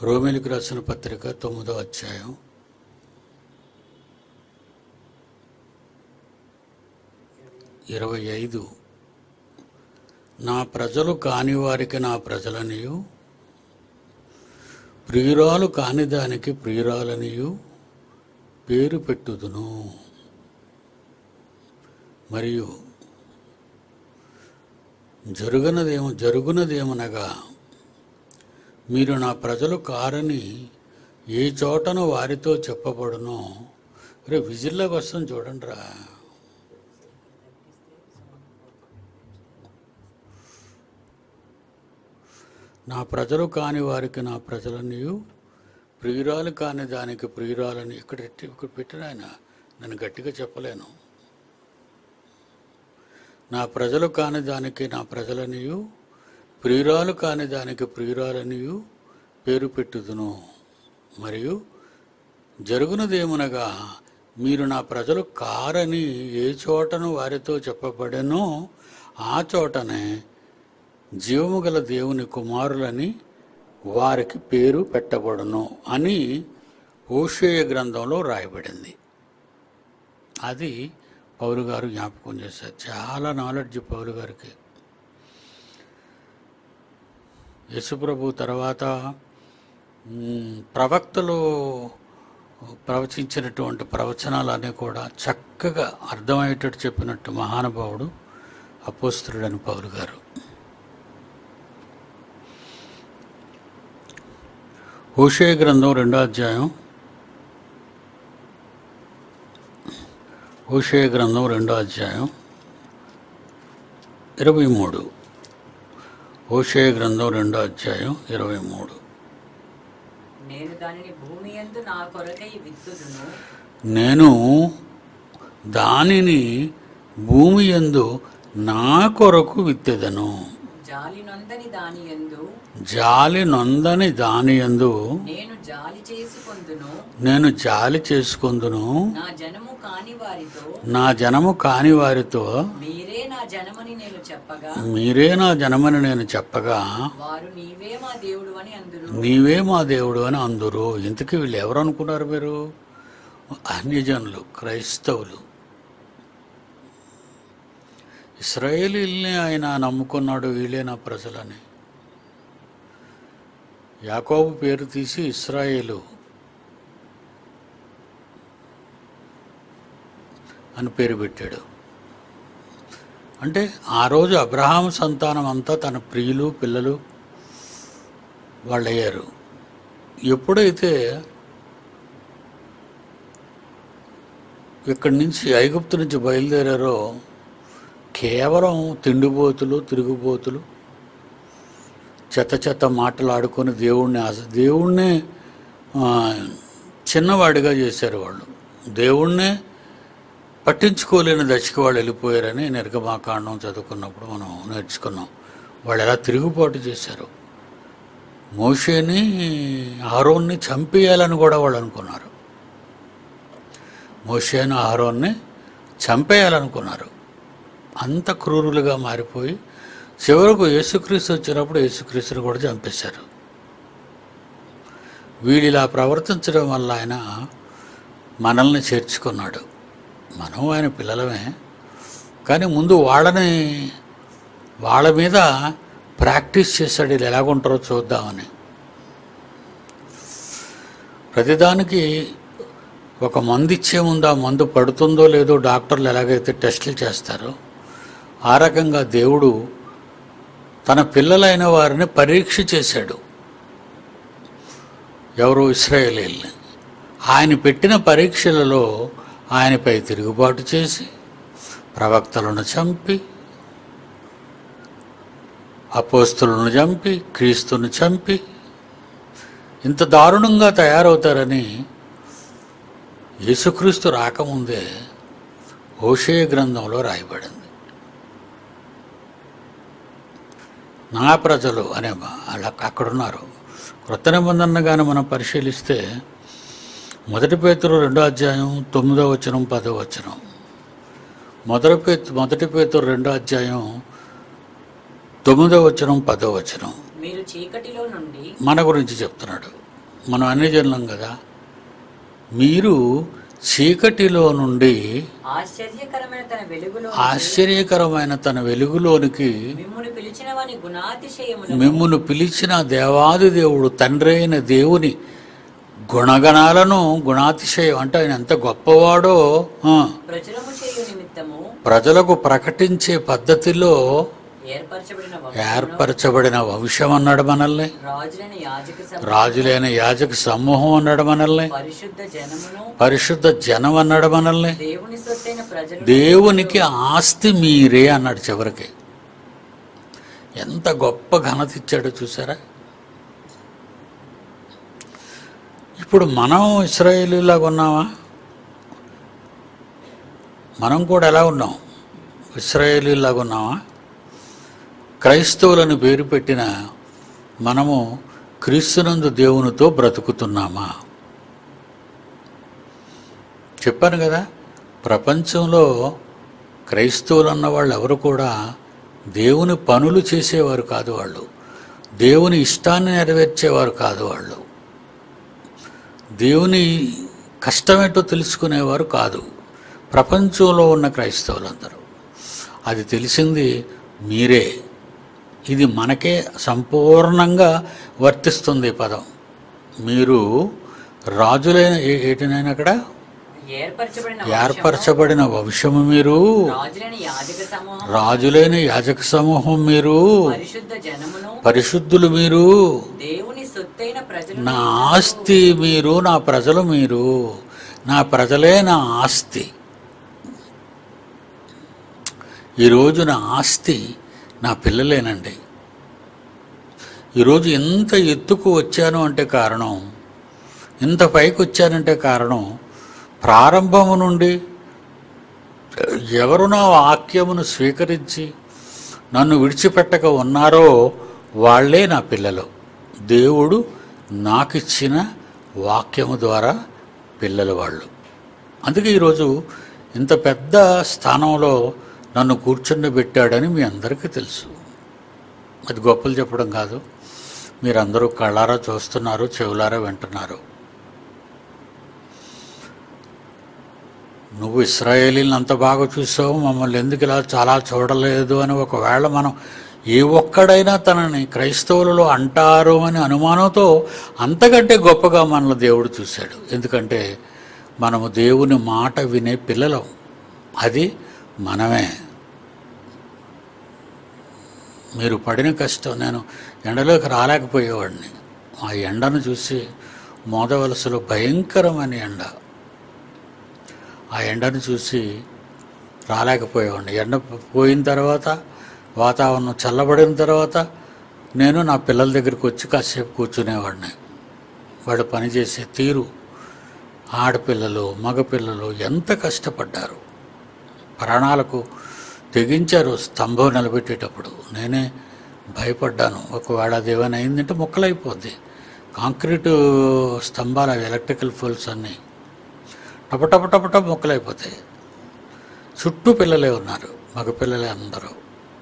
రోమిలికి రాసిన పత్రిక తొమ్మిదో అధ్యాయం ఇరవై ఐదు నా ప్రజలు కాని వారికి నా ప్రజలనియు ప్రియురాలు కాని దానికి ప్రియురాలనియు పేరు పెట్టుదును మరియు జరుగునదేమో జరుగునదేమనగా మీరు నా ప్రజలు కారని ఏ చోటను వారితో చెప్పబడునో రే విజిల్లోకి వస్తుంది చూడండి రా నా ప్రజలు కాని వారికి నా ప్రజలనియు ప్రియురాలు కాని దానికి ప్రియురాలని ఇక్కడ ఎట్టి- ఇక్కడ పెట్టిన ఆయన నేను గట్టిగా చెప్పలేను నా ప్రజలు కాని దానికి నా ప్రజలనియు ప్రియురాలు కాని దానికి ప్రియురాలనియు పేరు పెట్టుదును మరియు జరుగునదేమనగా మీరు నా ప్రజలు కారని ఏ చోటను వారితో చెప్పబడెనో ఆ చోటనే జీవము గల దేవుని కుమారులని వారికి పేరు పెట్టబడును అని ఓషేయ గ్రంథంలో రాయబడింది అది పౌలు గారు జ్ఞాపకం చేశారు చాలా నాలెడ్జ్ పౌలు గారికి యేసుప్రభు తర్వాత మ్, ప్రవక్తలు ప్రవచించినటువంటి ప్రవచనాలన్నీ కూడా చక్కగా అర్థమయ్యేటట్టు చెప్పినట్టు మహానుభావుడు అపోస్తుడని పౌలు గారు హోషే గ్రంథం రెండో అధ్యాయం హోషే గ్రంథం రెండో అధ్యాయం ఇరవై మూడు హోషే గ్రంథం రెండో అధ్యాయం ఇరవై మూడు నేను దానిని భూమి యందు నా కొరకై విత్తుదును నేను దానిని భూమి యందు నా కొరకు విత్తెదను జాలి నొందని దాని యందు జాలి నొందని దాని యందు నేను జాలి చేసుకొందును నేను జాలి చేసుకుందును నా జనము కాని వారితో నా జనము కాని వారితో మీరే నా జనమని నేను చెప్పగా మీరే నా జనమని నేను చెప్పగా వారు నీవే మా దేవుడు అని అందురు నీవే మా దేవుడు అని అందురు ఇంతకీ వీళ్ళు ఎవరు అనుకున్నారు మీరు అన్యజనులు క్రైస్తవులు ఇస్రాయేలీల్ని ఆయన నమ్ముకున్నాడు వీళ్ళే నా ప్రజలని యాకోబు పేరు తీసి ఇస్రాయేలు అని పేరు పెట్టాడు అంటే ఆ రోజు అబ్రహాం సంతానం అంతా తన ప్రియులు పిల్లలు వాళ్ళు అయ్యారు ఎప్పుడైతే ఇక్కడి నుంచి ఐగుప్తు నుంచి బయలుదేరారో కేవలం తిండిపోతులు తిరుగుబోతులు చెత్త చెత్త మాటలాడుకొని దేవుణ్ణి ఆశ దేవుణ్ణి ఆ, చిన్నవాడిగా చేశారు వాళ్ళు దేవుణ్ణే పట్టించుకోలేని దశకి వాళ్ళు వెళ్ళిపోయారని నిర్గమాకాండం చదువుకున్నప్పుడు మనం నేర్చుకున్నాం వాళ్ళు ఎలా తిరుగుబాటు చేశారు మోషేని ఆరోన్ని చంపేయాలని కూడా వాళ్ళు అనుకున్నారు మోషేను ఆరోన్ని చంపేయాలనుకున్నారు అంత క్రూరులుగా మారిపోయి చివరకు యేసుక్రీస్తు వచ్చినప్పుడు యేసుక్రీస్తుని కూడా చంపేశారు వీళ్ళు ఇలా ప్రవర్తించడం వల్ల ఆయన మనల్ని చేర్చుకున్నాడు మనం ఆయన పిల్లలమే కానీ ముందు వాళ్ళని వాళ్ళ మీద ప్రాక్టీస్ చేశాడు వీళ్ళు ఎలాగుంటారో చూద్దామని ప్రతిదానికి ఒక మందు ఇచ్చే ముందు ఆ మందు పడుతుందో లేదో డాక్టర్లు ఎలాగైతే టెస్టులు చేస్తారో ఆ రకంగా దేవుడు తన పిల్లలైన వారిని పరీక్ష చేశాడు ఎవరు ఇస్రాయేలీల్ని ఆయన పెట్టిన పరీక్షలలో ఆయనపై తిరుగుబాటు చేసి ప్రవక్తలను చంపి అపోస్తులను చంపి క్రీస్తును చంపి ఇంత దారుణంగా తయారవుతారని యేసుక్రీస్తు రాకముందే హోషే గ్రంథంలో రాయబడింది నా ప్రజలు అనే మా- అలా అక్కడున్నారు క్రొత్త నిబంధన కానీ మనం పరిశీలిస్తే మొదటి పేతురు రెండో అధ్యాయం తొమ్మిదో వచనం పదో వచనం మొదటి పేతు మొదటి పేతురు రెండో అధ్యాయం తొమ్మిదో వచనం పదో వచనం మీరు చీకటిలో నుండి మన గురించి చెప్తున్నాడు మనం అన్ని జనులం కదా మీరు చీకటిలో నుండి ఆశ్చర్యకరమైన తన వెలుగులో ఆశ్చర్యకరమైన తన వెలుగులోనికి మిమ్మును పిలిచిన వాని గుణాతిశయమును మిమ్మును పిలిచిన దేవాది దేవుడు తండ్రి అయిన దేవుని గుణగణాలను గుణాతిశయం అంటే ఆయన ఎంత గొప్పవాడో ఆ, ప్రచురము చేయు నిమిత్తము ప్రజలకు ప్రకటించే పద్ధతిలో ఏర్పరచబడిన వంశమును, ఏర్పరచబడిన వంశం అన్నాడు మనల్ని రాజులైన యాజక సమూహమును, రాజులైన యాజక సమూహం అన్నాడు మనల్ని పరిశుద్ధ జనమును పరిశుద్ధ జనం అన్నాడు మనల్ని దేవుని సొత్తైన ప్రజలు దేవునికి ఆస్తి మీరే అన్నాడు చివరికి ఎంత గొప్ప ఘనత ఇచ్చాడో చూసారా ఇప్పుడు మనం ఇస్రాయేలీలాగా ఉన్నామా మనం కూడా ఎలా ఉన్నాం ఇస్రాయేలీలాగా ఉన్నామా క్రైస్తవులను పేరు పెట్టిన మనము క్రీస్తునందు దేవునితో బ్రతుకుతున్నామా చెప్పాను కదా ప్రపంచంలో క్రైస్తవులు అన్న వాళ్ళు ఎవరు కూడా దేవుని పనులు చేసేవారు కాదు వాళ్ళు దేవుని ఇష్టాన్ని నెరవేర్చేవారు కాదు వాళ్ళు దేవుని కష్టమేంటో తెలుసుకునేవారు కాదు ప్రపంచంలో ఉన్న క్రైస్తవులందరూ అది తెలిసింది మీరే ఇది మనకే సంపూర్ణంగా వర్తిస్తుంది ఈ పదం మీరు రాజులైన ఏ- ఏటినైనా అక్కడ ఏర్పరచబడిన వంశమును, ఏర్పరచబడిన వంశము మీరు రాజులైన యాజక సమూహం రాజులైన యాజక సమూహం మీరు పరిశుద్ధ జనమును పరిశుద్ధులు మీరు దేవుని సొత్తైన ప్రజలు నా ఆస్తి మీరు నా ప్రజలు మీరు నా ప్రజలే నా ఆస్తి ఈరోజు నా ఆస్తి నా పిల్లలేనండి ఈరోజు ఎంత ఎత్తుకు వచ్చాను అంటే కారణం ఇంత పైకి వచ్చానంటే కారణం ప్రారంభము నుండి ఎవరు నా వాక్యమును స్వీకరించి నన్ను విడిచిపెట్టక ఉన్నారో వాళ్ళే నా పిల్లలు దేవుడు నాకిచ్చిన వాక్యము ద్వారా పిల్లలు వాళ్ళు అందుకే ఈరోజు ఇంత పెద్ద స్థానంలో నన్ను కూర్చుండబెట్టాడని మీ అందరికీ తెలుసు అది గొప్పలు చెప్పడం కాదు మీరందరూ కళ్ళారా చూస్తున్నారు చెవులారా వింటున్నారు నువ్వు ఇస్రాయేలీలను అంత బాగా చూసావు మమ్మల్ని ఎందుకు ఇలా చాలా చూడలేదు అని ఒకవేళ మనం ఏ ఒక్కడైనా తనని క్రైస్తవులలో అంటారు అని అనుమానంతో అంతకంటే గొప్పగా మనల్ని దేవుడు చూశాడు ఎందుకంటే మనము దేవుని మాట వినే పిల్లలం అది మనమే మీరు పడిన కష్టం నేను ఎండలోకి రాలేకపోయేవాడిని ఆ ఎండను చూసి మోదవలసలో భయంకరమైన ఎండ ఆ ఎండను చూసి రాలేకపోయేవాడిని ఎండ పోయిన తర్వాత వాతావరణం చల్లబడిన తర్వాత నేను నా పిల్లల దగ్గరికి వచ్చి కాసేపు కూర్చునేవాడిని వాళ్ళు పనిచేసే తీరు ఆడపిల్లలు మగపిల్లలు ఎంత కష్టపడ్డారు ప్రాణాలకు తెగించారు స్తంభం నిలబెట్టేటప్పుడు నేనే భయపడ్డాను ఒకవేళ అది ఏమైనా అయిందంటే ముక్కలైపోద్ది కాంక్రీటు స్తంభాలు అవి ఎలక్ట్రికల్ పోల్స్ అన్నీ టప టప టప టప ముక్కలైపోతాయి చుట్టూ పిల్లలే ఉన్నారు మగపిల్లలే అందరూ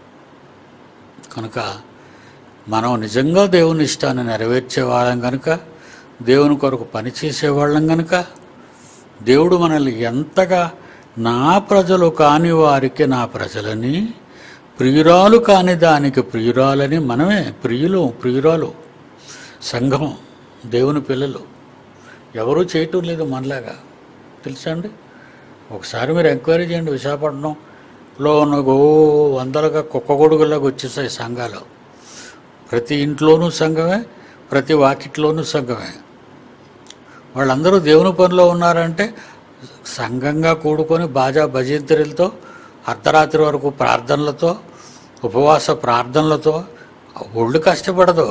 కనుక మనం నిజంగా దేవుని ఇష్టాన్ని నెరవేర్చే వాళ్ళం కనుక దేవుని కొరకు పనిచేసేవాళ్ళం కనుక దేవుడు మనల్ని ఎంతగా నా ప్రజలు కాని వారికి నా ప్రజలని ప్రియురాలు కాని దానికి ప్రియురాలని మనమే ప్రియులు ప్రియురాలు సంఘం దేవుని పిల్లలు ఎవరూ చేయటం లేదు మనలాగా తెలుసా అండి ఒకసారి మీరు ఎంక్వైరీ చేయండి విశాఖపట్నంలో ఉన్న ఓ వందలుగా కుక్కగొడుగులాగా వచ్చేసాయి సంఘాలు ప్రతి ఇంట్లోనూ సంఘమే ప్రతి వాకిట్లోనూ సంఘమే వాళ్ళందరూ దేవుని పనిలో ఉన్నారంటే సంఘంగా కూడుకొని బాజా భజంత్రులతో అర్ధరాత్రి వరకు ప్రార్థనలతో ఉపవాస ప్రార్థనలతో ఒళ్ళు కష్టపడదు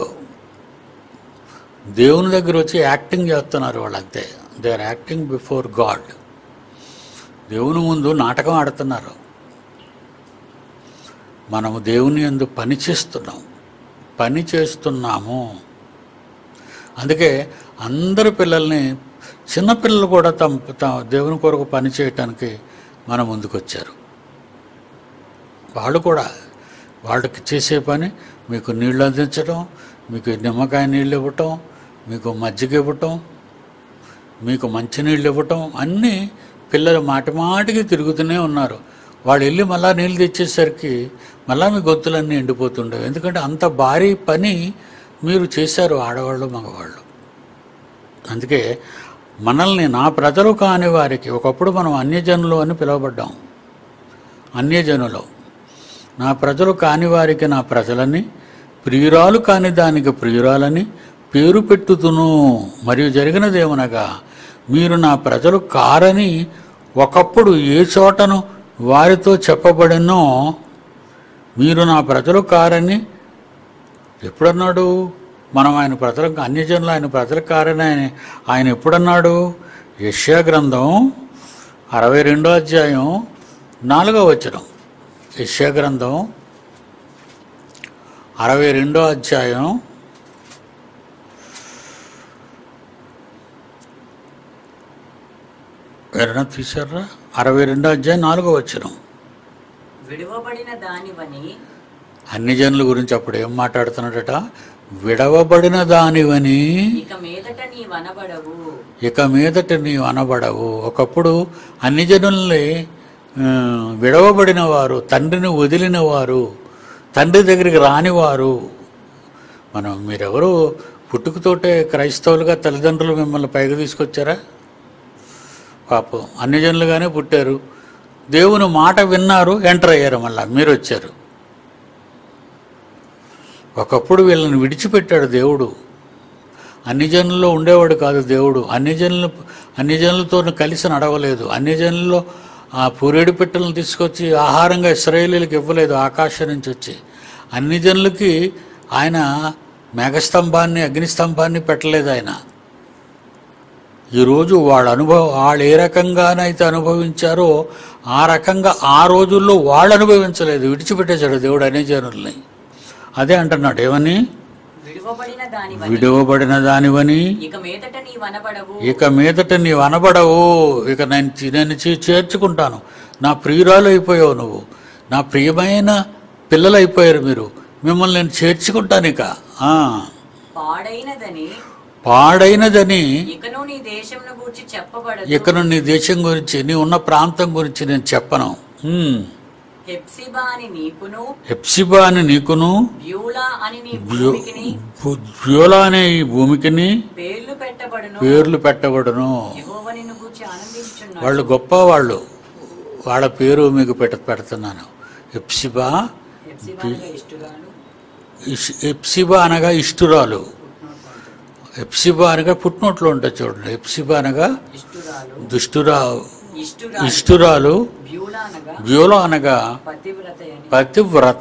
దేవుని దగ్గర వచ్చి యాక్టింగ్ చేస్తున్నారు వాళ్ళంతే they are acting before God దేవుని ముందు నాటకం ఆడుతున్నారు మనము దేవుని ఎందు పని చేస్తున్నాం పని చేస్తున్నాము అందుకే అందరు పిల్లల్ని చిన్నపిల్లలు కూడా తమ తమ దేవుని కొరకు పని చేయటానికి మన ముందుకొచ్చారు వాళ్ళు కూడా వాళ్ళకి చేసే పని మీకు నీళ్ళు అందించడం మీకు నిమ్మకాయ నీళ్ళు ఇవ్వటం మీకు మజ్జిగ ఇవ్వటం మీకు మంచినీళ్ళు ఇవ్వటం అన్నీ పిల్లలు మాటి మాటికి తిరుగుతూనే ఉన్నారు వాళ్ళు వెళ్ళి మళ్ళా నీళ్ళు తెచ్చేసరికి మళ్ళా మీ గొంతులన్నీ ఎండిపోతుండేవి ఎందుకంటే అంత భారీ పని మీరు చేశారు ఆడవాళ్ళు మగవాళ్ళు అందుకే మనల్ని నా ప్రజలు కాని వారికి ఒకప్పుడు మనం అన్యజనులు అని పిలువబడ్డాం అన్యజనులు నా ప్రజలు కాని వారికి నా ప్రజలని ప్రియురాలు కాని దానికి ప్రియురాలని పేరు పెట్టుతును మరియు జరిగినదేమనగా మీరు నా ప్రజలు కారని ఒకప్పుడు ఏ చోటను వారితో చెప్పబడినో మీరు నా ప్రజలు కారని ఎప్పుడన్నాడు మనం ఆయన ప్రజలకు అన్యజనులు ఆయన ప్రజలు కారని ఆయన ఆయన ఎప్పుడన్నాడు యష్యా గ్రంథం అరవై రెండో అధ్యాయం నాలుగో వచనం యష్యా గ్రంథం అరవై రెండో అధ్యాయం ఎవరైనా తీశారా అరవై రెండో అధ్యాయం నాలుగో వచనం విడువబడిన దానివని అన్ని జనుల గురించి అప్పుడు ఏం మాట్లాడుతున్నాడట విడవబడిన దానివని ఇక మీదట నీ వనబడవు ఇక మీదట నీవు అనబడవు ఒకప్పుడు అన్ని జనుల్ని ఆ, విడవబడిన వారు తండ్రిని వదిలిన వారు తండ్రి దగ్గరికి రానివారు మనం మీరెవరు పుట్టుకతోటే క్రైస్తవులుగా తల్లిదండ్రులు మిమ్మల్ని పైకి తీసుకొచ్చారా పాపం అన్ని జనులుగానే పుట్టారు దేవుని మాట విన్నారు ఎంటర్ అయ్యారు మళ్ళా మీరు వచ్చారు ఒకప్పుడు వీళ్ళని విడిచిపెట్టాడు దేవుడు అన్ని జనుల్లో ఉండేవాడు కాదు దేవుడు అన్ని జనులు అన్ని జనులతో కలిసి నడవలేదు అన్ని జనుల్లో ఆ పూరేడు పెట్టెలను తీసుకొచ్చి ఆహారంగా ఇస్రాయేలీలకు ఇవ్వలేదు ఆకాశం నుంచి వచ్చి అన్ని జనులకి ఆయన మేఘస్తంభాన్ని అగ్నిస్తంభాన్ని పెట్టలేదు ఆయన ఈరోజు వాళ్ళ అనుభవం వాళ్ళు ఏ రకంగానైతే అనుభవించారో ఆ రకంగా ఆ రోజుల్లో వాళ్ళు అనుభవించలేదు విడిచిపెట్టేశాడు దేవుడు అనే జనుల్ని అదే అంటున్నాడు ఏమని విడువబడిన దానివని విడువబడిన దానివని ఇక మీదట నీ వనబడవు ఇక మీదట నీవు అనబడవు ఇక నేను చే- నేను చే- చేర్చుకుంటాను నా ప్రియురాలు అయిపోయావు నువ్వు నా ప్రియమైన పిల్లలు అయిపోయారు మీరు మిమ్మల్ని నేను చేర్చుకుంటాను ఇక ఆ, పాడైనదని పాడైనదని ఇకను నీ దేశంను గూర్చి చెప్పబడదు ఇకను నీ దేశం గురించి నీ ఉన్న ప్రాంతం గురించి నేను చెప్పను ఉమ్. హెప్సిబా అని నీకును హెప్సిబా అని నీకును బ్యూలా అని నీ బ్యూ- భూమికిని భూ- బ్యూలా అనే ఈ భూమికిని పేర్లు పెట్టబడును పేర్లు పెట్టబడును యెహోవ నిన్ను గూర్చి ఆనందించున్నాడు వాళ్ళు గొప్ప వాళ్ళు వాళ్ళ పేరు మీకు పెట పెడుతున్నాను ఎప్సిబా హెప్సిబా అనగా ఇష్టురాలు ఇష్- ఎప్సిబా అనగా ఇష్టురాలు ఎప్సిబా అనగా పుట్టినోట్లో ఉంటుంది చూడండి ఎప్సిబా అనగా ఇష్టురాలు దుష్టురా ఇష్టురాలు ఇష్టురాలు బ్యూలా అనగా బ్యూలో అనగా పతివ్రత అని పతివ్రత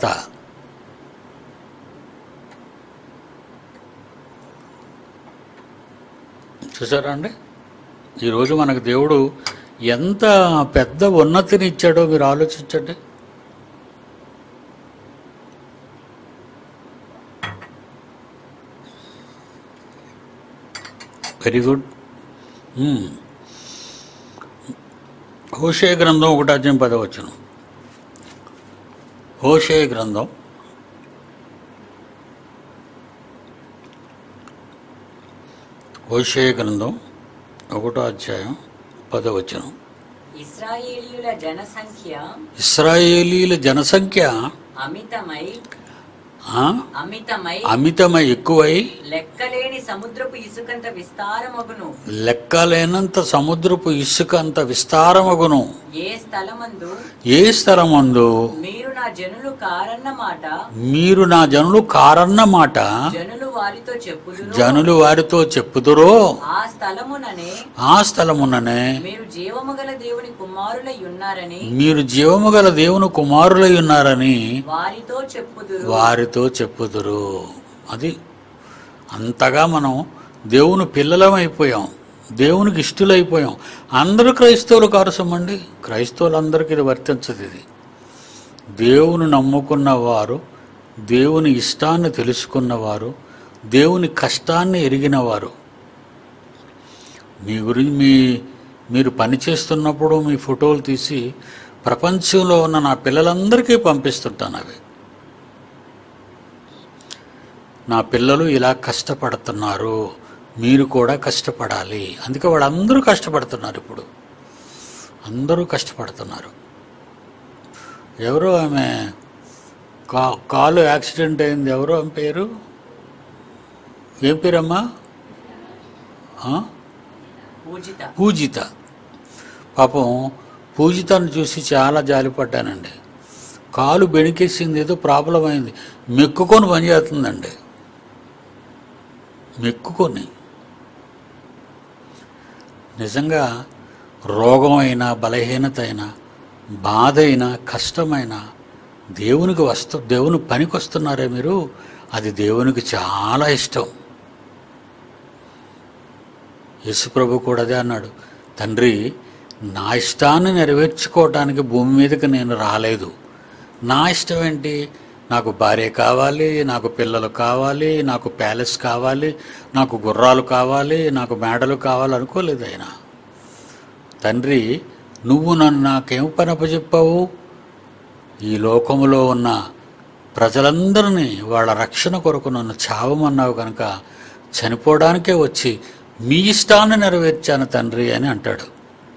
చూసారా అండి ఈరోజు మనకు దేవుడు ఎంత పెద్ద ఉన్నతిని ఇచ్చాడో మీరు ఆలోచించండి వెరీ గుడ్ హోషే గ్రంథం ఒకటి అధ్యాయం పదవచ్చును హోషే గ్రంథం హోషే గ్రంథం ఒకటో అధ్యాయం పదవచనం ఇస్రాయేలీయుల జనసంఖ్య ఇస్రాయేలీల జనసంఖ్య అమితమై ఆ, అమితమై అమితమై ఎక్కువై లెక్కలేని సముద్రపు ఇసుకంత విస్తారమగును లెక్కలేనంత సముద్రపు ఇసుక అంత విస్తారమగును ఏ స్థలమందు ఏ స్థలమందు మీరు నా జనులు కారన్న మాట మీరు నా జనులు కారన్న మాట జనులు వారితో చెప్పుదురు జనులు వారితో చెప్పుదురో ఆ స్థలముననే ఆ స్థలముననే మీరు జీవము గల దేవుని కుమారులై ఉన్నారని మీరు జీవము గల దేవుని కుమారులై ఉన్నారని వారితో చెప్పుదురు వారితో చెప్పుదురు అది అంతగా మనం దేవుని పిల్లలం అయిపోయాం దేవునికి ఇష్టలైపోయాం అందరూ క్రైస్తవులు కారసమండి క్రైస్తవులందరికీ ఇది వర్తించదు ఇది దేవుని నమ్ముకున్న వారు దేవుని ఇష్టాన్ని తెలుసుకున్నవారు దేవుని కష్టాన్ని ఎరిగినవారు మీ గురించి మీ మీరు పని చేస్తున్నప్పుడు మీ ఫోటోలు తీసి ప్రపంచంలో ఉన్న నా పిల్లలందరికీ పంపిస్తుంటాను అవి నా పిల్లలు ఇలా కష్టపడుతున్నారు మీరు కూడా కష్టపడాలి అందుకే వాళ్ళందరూ కష్టపడుతున్నారు ఇప్పుడు అందరూ కష్టపడుతున్నారు ఎవరో ఆమె కా కాలు యాక్సిడెంట్ అయింది ఎవరో ఆమె పేరు ఏం పేరమ్మా ఆ? పూజిత పూజిత పాపం పూజితను చూసి చాలా జాలిపడ్డానండి కాలు బెణికేసింది ఏదో ప్రాబ్లం అయింది మెక్కుకొని పనిచేస్తుందండి మెక్కుకొని నిజంగా రోగమైన బలహీనత అయినా బాధ అయినా కష్టమైన దేవునికి వస్తు దేవుని పనికి వస్తున్నారే మీరు అది దేవునికి చాలా ఇష్టం యేసుప్రభు కూడా అదే అన్నాడు తండ్రి నా ఇష్టాన్ని నెరవేర్చుకోవటానికి భూమి మీదకి నేను రాలేదు నా ఇష్టం ఏంటి నాకు భార్య కావాలి నాకు పిల్లలు కావాలి నాకు ప్యాలెస్ కావాలి నాకు గుర్రాలు కావాలి నాకు మేడలు కావాలి అనుకోలేదు ఆయన తండ్రి నువ్వు నన్ను నాకేం పని అప్పచెప్పావు ఈ లోకములో ఉన్న ప్రజలందరినీ వాళ్ళ రక్షణ కొరకు నన్ను చావమన్నావు కనుక చనిపోవడానికే వచ్చి మీ ఇష్టాన్ని నెరవేర్చాను తండ్రి అని అంటాడు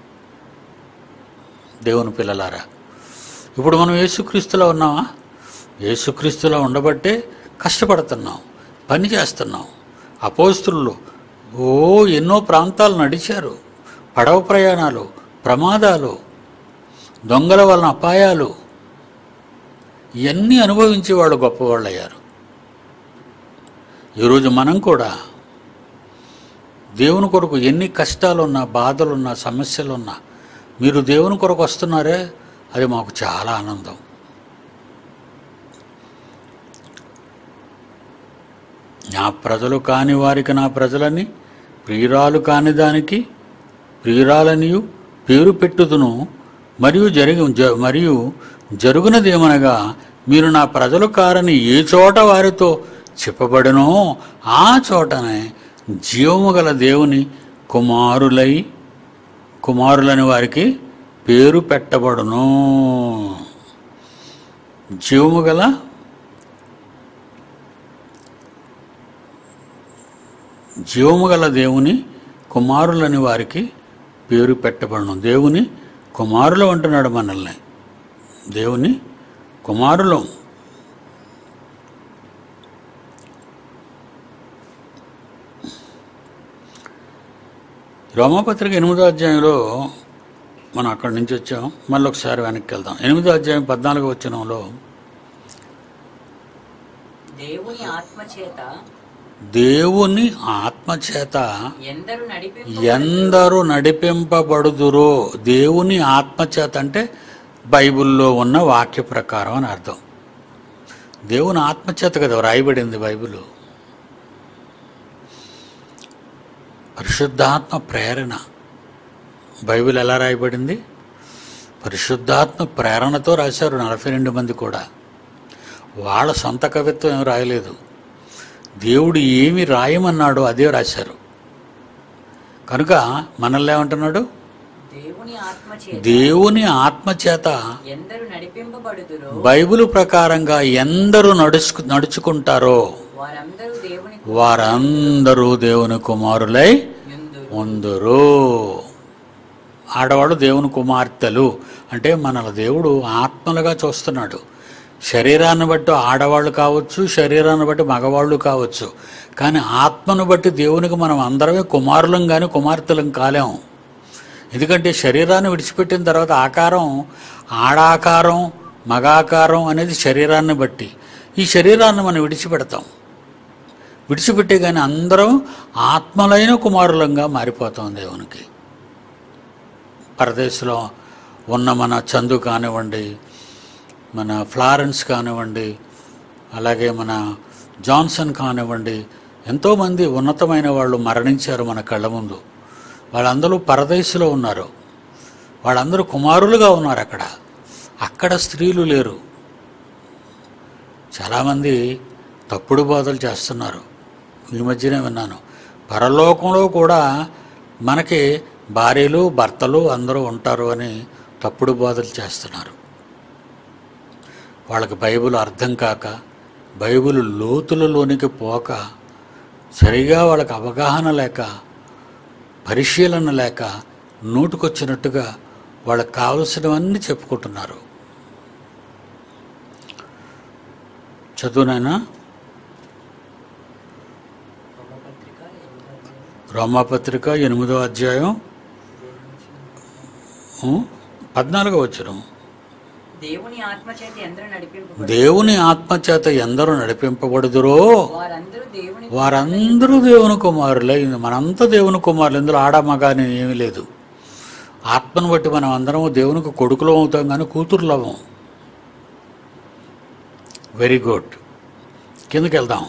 దేవుని పిల్లలారా ఇప్పుడు మనం యేసుక్రీస్తులో ఉన్నామా యేసుక్రీస్తులో ఉండబట్టే కష్టపడుతున్నాం పని చేస్తున్నాం అపోస్తులు ఓ ఎన్నో ప్రాంతాలు నడిచారు పడవ ప్రయాణాలు ప్రమాదాలు దొంగల వలన అపాయాలు ఇవన్నీ అనుభవించి వాళ్ళు గొప్పవాళ్ళు అయ్యారు ఈరోజు మనం కూడా దేవుని కొరకు ఎన్ని కష్టాలున్నా బాధలున్నా సమస్యలున్నా మీరు దేవుని కొరకు వస్తున్నారే అది మాకు చాలా ఆనందం నా ప్రజలు కాని వారికి నా ప్రజలని ప్రియురాలు కాని దానికి ప్రియురాలనియు పేరు పెట్టుదును మరియు జరిగి జ- మరియు జరుగునదేమనగా మీరు నా ప్రజలు కారని ఏ చోట వారితో చెప్పబడునో ఆ చోటనే జీవము గల దేవుని కుమారులై కుమారులని వారికి పేరు పెట్టబడును జీవము గల జీవము గల దేవుని కుమారులని వారికి పేరు పెట్టబడును దేవుని కుమారులు అంటున్నాడు మనల్ని దేవుని కుమారులం రోమపత్రిక ఎనిమిదో అధ్యాయంలో మనం అక్కడి నుంచి వచ్చాం మళ్ళీ ఒకసారి వెనక్కి వెళ్దాం ఎనిమిదో అధ్యాయం పద్నాలుగో వచ్చినంలో దేవుని ఆత్మ చేత దేవుని ఆత్మచేత ఎందరు నడిపి ఎందరు నడిపింపబడుదురో దేవుని ఆత్మచేత అంటే బైబిల్లో ఉన్న వాక్య ప్రకారం అని అర్థం దేవుని ఆత్మచేత కదా రాయబడింది బైబిల్ పరిశుద్ధాత్మ ప్రేరణ బైబిల్ ఎలా రాయబడింది పరిశుద్ధాత్మ ప్రేరణతో రాశారు నలభై రెండు మంది కూడా వాళ్ళ సొంత కవిత్వం ఏం రాయలేదు దేవుడు ఏమి రాయమన్నాడో అదే రాశారు కనుక మనల్ని ఏమంటున్నాడు దేవుని ఆత్మ చేత దేవుని ఆత్మచేత ఎందరు నడిపింపబడుదురో బైబిల్ ప్రకారంగా ఎందరు నడుచుకు నడుచుకుంటారో వారందరూ దేవుని వారందరూ దేవుని కుమారులై యుందురు ఉందరు ఆడవాళ్ళు దేవుని కుమార్తెలు అంటే మనల దేవుడు ఆత్మలుగా చూస్తున్నాడు శరీరాన్ని బట్టి ఆడవాళ్ళు కావచ్చు శరీరాన్ని బట్టి మగవాళ్ళు కావచ్చు కానీ ఆత్మను బట్టి దేవునికి మనం అందరమే కుమారులం కానీ కుమార్తెలం కాలేం ఎందుకంటే శరీరాన్ని విడిచిపెట్టిన తర్వాత ఆకారం ఆడాకారం మగాకారం అనేది శరీరాన్ని బట్టి ఈ శరీరాన్ని మనం విడిచిపెడతాం విడిచిపెట్టే కానీ అందరం ఆత్మలైన కుమారులంగా మారిపోతాం దేవునికి పరదేశంలో ఉన్న మన చందు కానివ్వండి మన ఫ్లారెన్స్ కానివ్వండి అలాగే మన జాన్సన్ కానివ్వండి ఎంతోమంది ఉన్నతమైన వాళ్ళు మరణించారు మన కళ్ళ ముందు వాళ్ళందరూ పరదేశంలో ఉన్నారు వాళ్ళందరూ కుమారులుగా ఉన్నారు అక్కడ అక్కడ స్త్రీలు లేరు చాలామంది తప్పుడు బోధలు చేస్తున్నారు ఈ మధ్యనే విన్నాను పరలోకంలో కూడా మనకి భార్యలు భర్తలు అందరూ ఉంటారు అని తప్పుడు బోధలు చేస్తున్నారు వాళ్ళకి బైబిల్ అర్థం కాక బైబిల్ లోతులలోనికి పోక సరిగా వాళ్ళకి అవగాహన లేక పరిశీలన లేక నోటుకొచ్చినట్టుగా వాళ్ళకి కావలసినవన్నీ చెప్పుకుంటున్నారు చదువునైనా రోమపత్రిక ఎనిమిదో అధ్యాయం, రోమాపత్రిక ఎనిమిదో అధ్యాయం ఉం? పద్నాలుగో వచ్చిన దేవుని ఆత్మ చేత ఎందరూ నడిపింపబడి దేవుని ఆత్మచేత ఎందరూ నడిపింపబడుదురో వారందరూ దేవుని వారందరూ దేవుని కుమారులే ఇది మనంతా దేవుని కుమారులు ఇందులో ఆడ మగ అని ఏమీ లేదు ఆత్మను బట్టి మనం అందరం దేవునికి కొడుకులం అవుతాం కానీ కూతుర్లవం వెరీ గుడ్ కిందకి వెళ్దాం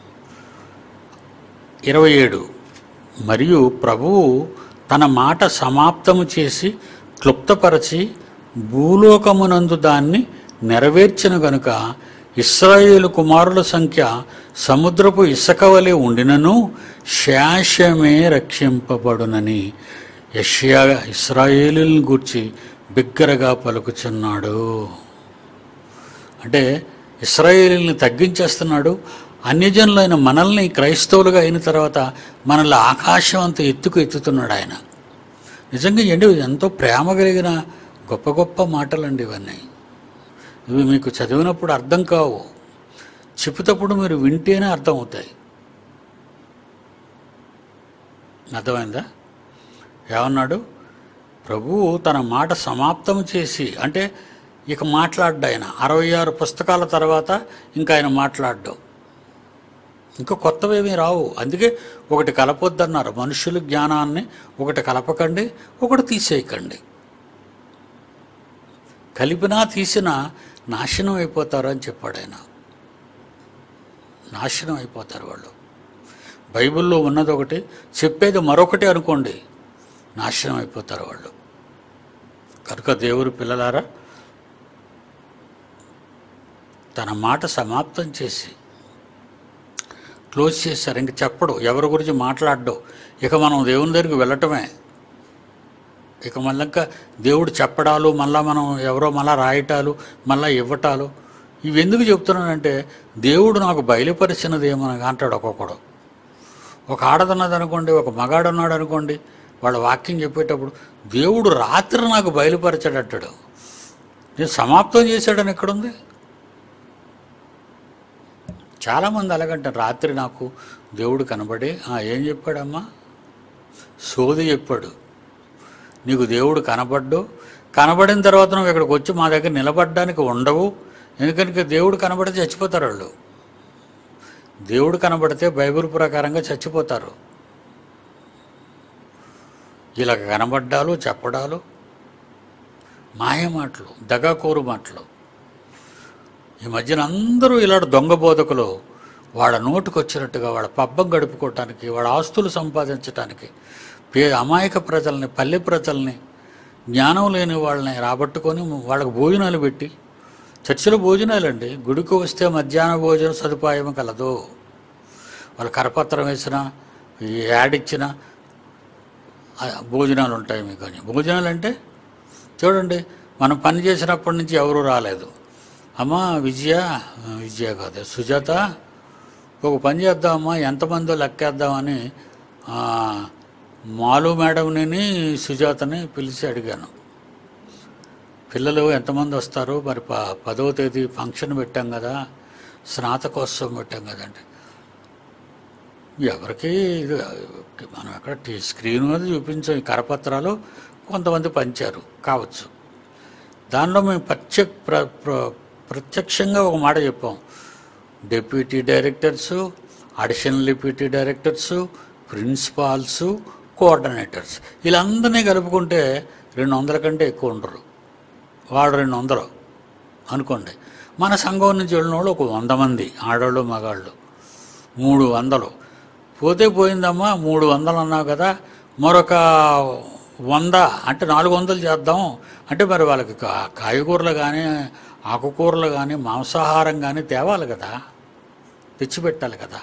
ఇరవై ఏడు మరియు ప్రభువు తన మాట సమాప్తము చేసి క్లుప్తపరచి భూలోకమునందు దాన్ని నెరవేర్చిన గనుక ఇస్రాయేలు కుమారుల సంఖ్య సముద్రపు ఇసుక వలె ఉండినను శాశ్వమే రక్షింపబడునని యష్యా ఇస్రాయేలుని గూర్చి బిగ్గరగా పలుకుచున్నాడు అంటే ఇస్రాయేలీని తగ్గించేస్తున్నాడు అన్యజనులైన మనల్ని క్రైస్తవులుగా అయిన తర్వాత మనల్ని ఆకాశం అంత ఎత్తుకు ఎత్తుతున్నాడు ఆయన నిజంగా ఏంటి ఎంతో ప్రేమ కలిగిన గొప్ప గొప్ప మాటలండి ఇవన్నీ ఇవి మీకు చదివినప్పుడు అర్థం కావు చెప్పుతప్పుడు మీరు వింటేనే అర్థం అవుతాయి అర్థమైందా ఏమన్నాడు ప్రభువు తన మాట సమాప్తం చేసి అంటే ఇక మాట్లాడ్డా ఆయన అరవై ఆరు పుస్తకాల తర్వాత ఇంకా ఆయన మాట్లాడ్డు ఇంకా కొత్తవేమీ రావు అందుకే ఒకటి కలపొద్దన్నారు మనుషుల జ్ఞానాన్ని ఒకటి కలపకండి ఒకటి తీసేయకండి కలిపినా తీసినా నాశనం అయిపోతారు అని చెప్పాడు ఆయన నాశనం అయిపోతారు వాళ్ళు బైబిల్లో ఉన్నది ఒకటి చెప్పేది మరొకటి అనుకోండి నాశనం అయిపోతారు వాళ్ళు కనుక దేవుడు పిల్లలారా తన మాట సమాప్తం చేసి క్లోజ్ చేశారు ఇంక చెప్పడు ఎవరి గురించి మాట్లాడడు ఇక మనం దేవుని దగ్గరికి వెళ్ళటమే ఇక మళ్ళీ ఇంకా దేవుడు చెప్పడాలు మళ్ళా మనం ఎవరో మళ్ళా రాయటాలు మళ్ళా ఇవ్వటాలు ఇవి ఎందుకు చెప్తున్నానంటే దేవుడు నాకు బయలుపరిచినది ఏమని అంటాడు ఒక్కొక్కడు ఒక ఆడదన్నది అనుకోండి ఒక మగాడు ఉన్నాడు అనుకోండి వాళ్ళ వాక్యం చెప్పేటప్పుడు దేవుడు రాత్రి నాకు బయలుపరిచాడు అంటాడు నేను సమాప్తం చేశాడని ఎక్కడుంది చాలామంది అలాగంటారు రాత్రి నాకు దేవుడు కనబడి "ఆ, ఏం చెప్పాడమ్మా సోది చెప్పాడు నీకు దేవుడు కనబడ్డు కనబడిన తర్వాత నువ్వు ఇక్కడికి వచ్చి మా దగ్గర నిలబడడానికి ఉండవు ఎందుకంటే దేవుడు కనబడితే చచ్చిపోతారు వాళ్ళు దేవుడు కనబడితే బైబిల్ ప్రకారంగా చచ్చిపోతారు ఇలా కనబడ్డాలు చెప్పడాలు మాయ మాటలు దగాకోరు మాటలు ఈ మధ్యన అందరూ ఇలాంటి దొంగ బోధకులు వాళ్ళ నోటికి వచ్చినట్టుగా వాళ్ళ పబ్బం గడుపుకోవటానికి వాళ్ళ ఆస్తులు సంపాదించటానికి పే అమాయక ప్రజల్ని పల్లె ప్రజల్ని జ్ఞానం లేని వాళ్ళని రాబట్టుకొని వాళ్ళకి భోజనాలు పెట్టి చర్చిలో భోజనాలండి గుడికి వస్తే మధ్యాహ్న భోజన సదుపాయం కలదు వాళ్ళు కరపత్రం వేసిన ఈ యాడ్ ఇచ్చిన ఆ భోజనాలు ఉంటాయి మీకు అని భోజనాలు అంటే చూడండి మనం పని చేసినప్పటి నుంచి ఎవరు రాలేదు అమ్మా విజయ విజయ కాదు సుజాత ఒక పని చేద్దామమ్మా ఎంతమందో లెక్కేద్దామని ఆ, మాలు మేడంని సుజాతని పిలిచి అడిగాను పిల్లలు ఎంతమంది వస్తారు మరి ప పదవ తేదీ ఫంక్షన్ పెట్టాం కదా స్నాతకోత్సవం పెట్టాం కదండి ఎవరికి ఇది మనం ఎక్కడ టీ- స్క్రీన్ మీద చూపించాం ఈ కరపత్రాలు కొంతమంది పంచారు కావచ్చు దానిలో మేము ప్రత్యక్ ప్ర ప్ర- ప్రత్యక్షంగా ఒక మాట చెప్పాం deputy directors additional deputy directors principals coordinators వీళ్ళందరినీ కలుపుకుంటే రెండు వందల కంటే ఎక్కువ ఉండరు వాడు రెండు వందలు అనుకోండి మన సంఘం నుంచి వెళ్ళిన వాళ్ళు ఒక వంద మంది ఆడవాళ్ళు మగాళ్ళు మూడు వందలు పోతే పోయిందమ్మా మూడు వందలు అన్నావు కదా మరొక వంద అంటే నాలుగు వందలు చేద్దాం అంటే మరి వాళ్ళకి కా- కాయగూరలు కానీ ఆకుకూరలు కానీ మాంసాహారం కానీ తేవాలి కదా తెచ్చిపెట్టాలి కదా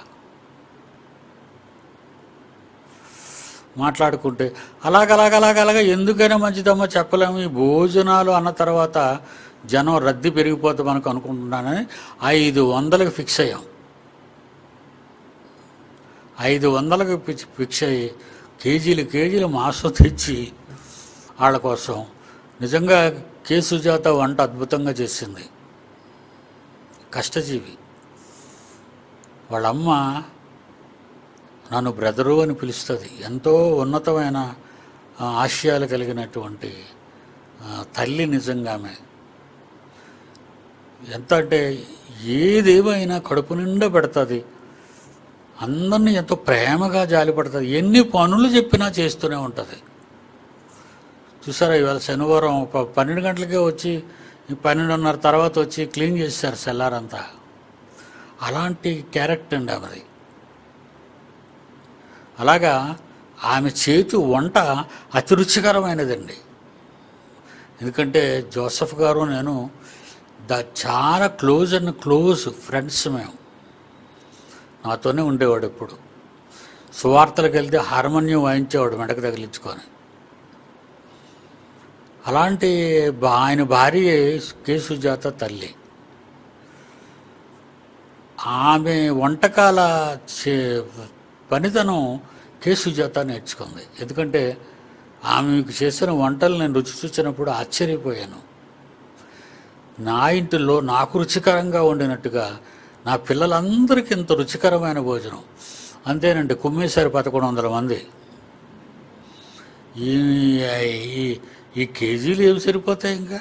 మాట్లాడుకుంటే అలాగలాగలాగలాగా ఎందుకైనా మంచిదమ్మా చెప్పలేము ఈ భోజనాలు అన్న తర్వాత జనం రద్దీ పెరిగిపోతే మనకు అనుకుంటున్నానని ఐదు వందలకు ఫిక్స్ అయ్యాం ఐదు వందలకు పిచ్చి భిక్ష అయ్యి కేజీలు కేజీలు మాంసం తెచ్చి వాళ్ళ కోసం నిజంగా కే సుజాత వంట అద్భుతంగా చేసింది కష్టజీవి వాళ్ళమ్మ నన్ను బ్రదరు అని పిలుస్తుంది ఎంతో ఉన్నతమైన ఆ, ఆశయాలు కలిగినటువంటి ఆ, తల్లి నిజంగా ఆమె ఎంత అంటే ఏదేమైనా కడుపు నిండా పెడుతుంది అందరినీ ఎంతో ప్రేమగా జాలిపడుతుంది ఎన్ని పనులు చెప్పినా చేస్తూనే ఉంటుంది చూసారా ఇవాళ శనివారం ప- పన్నెండు గంటలకే వచ్చి ఈ పన్నెండున్నర తర్వాత వచ్చి క్లీన్ చేశారు సెల్లారంతా అలాంటి క్యారెక్టర్ అండి ఆమెది అలాగా ఆమె చేతి వంట అతి రుచికరమైనదండి ఎందుకంటే జోసఫ్ గారు నేను ద చాలా క్లోజ్ అండ్ క్లోజ్ ఫ్రెండ్స్ మేము నాతోనే ఉండేవాడు ఎప్పుడు సువార్తలకు వెళ్తే హార్మోనియం వాయించేవాడు మెడకు తగిలించుకొని అలాంటి బా- ఆయన భార్య కే సుజాత తల్లి ఆమె వంటకాల చే- పనితనం కే సుజాత నేర్చుకుంది ఎందుకంటే ఆమెకు చేసిన వంటలు నేను రుచి చూసినప్పుడు ఆశ్చర్యపోయాను నా ఇంటిలో నాకు రుచికరంగా వండినట్టుగా నా పిల్లలందరికీ ఇంత రుచికరమైన భోజనం అంతేనండి కుమ్మేశారు పదకొండు వందల మంది ఈ ఈ- ఈ కేజీలు ఏమి సరిపోతాయి ఇంకా